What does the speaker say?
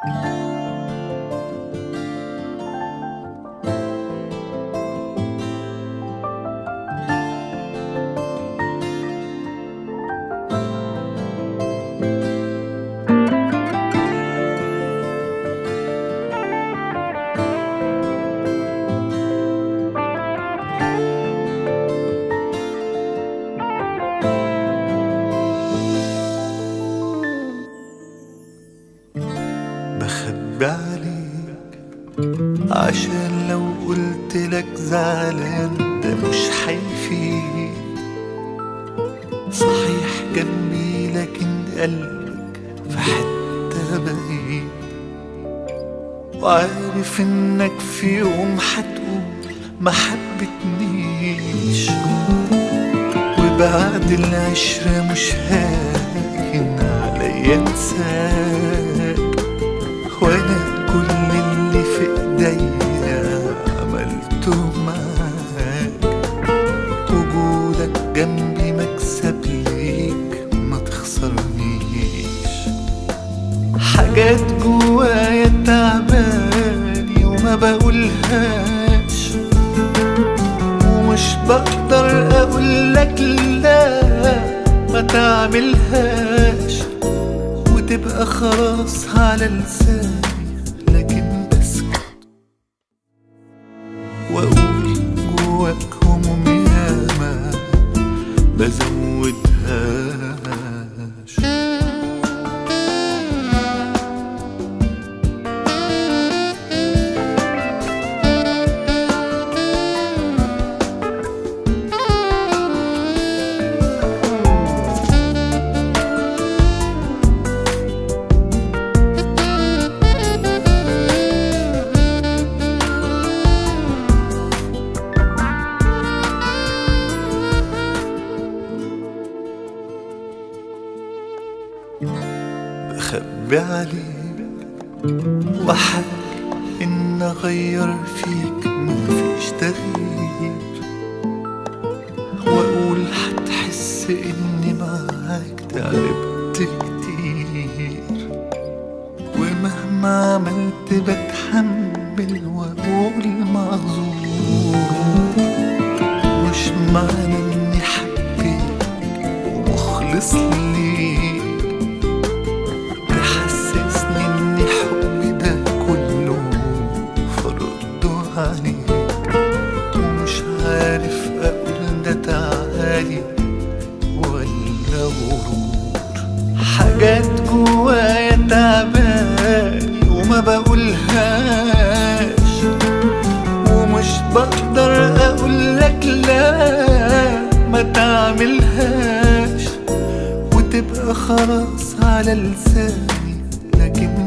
بخبي عليك عشان لو قلت لك زعلان ده مش هيفيد صحيح جنبي لكن قلبك في حتة بعيد وعارف انك في يوم هتقول ما حبتنيش وبعد العشرة مش هاين عليا انساك وانا كل اللي في ايديا عملته معاك وجودك جنبي مكسب ليك ما تخسرنيش حاجات جوايا تعباني وما بقولهاش ومش بقدر اقولك لا ما تعملهاش وتبقى خلاص على لساني لكن بسكت واقول جواك هموم ياما بزودهاش بخبي عليك وحاول ان اغير فيك مفيش تغيير واقول هتحس اني معاك تعبت كتير ومهما عملت بتحمل واقول معذور مش معنى اني حبيت ومخلص ليك تحسسني ان حبي ده كله فرضه عليك ومش عارف اقول ده تعالي ولا غرور حاجات جوايا تعباني وما بقولهاش ومش بقدر اقولك لا ما تعملهاش وتبقى خلاص على لساني لكن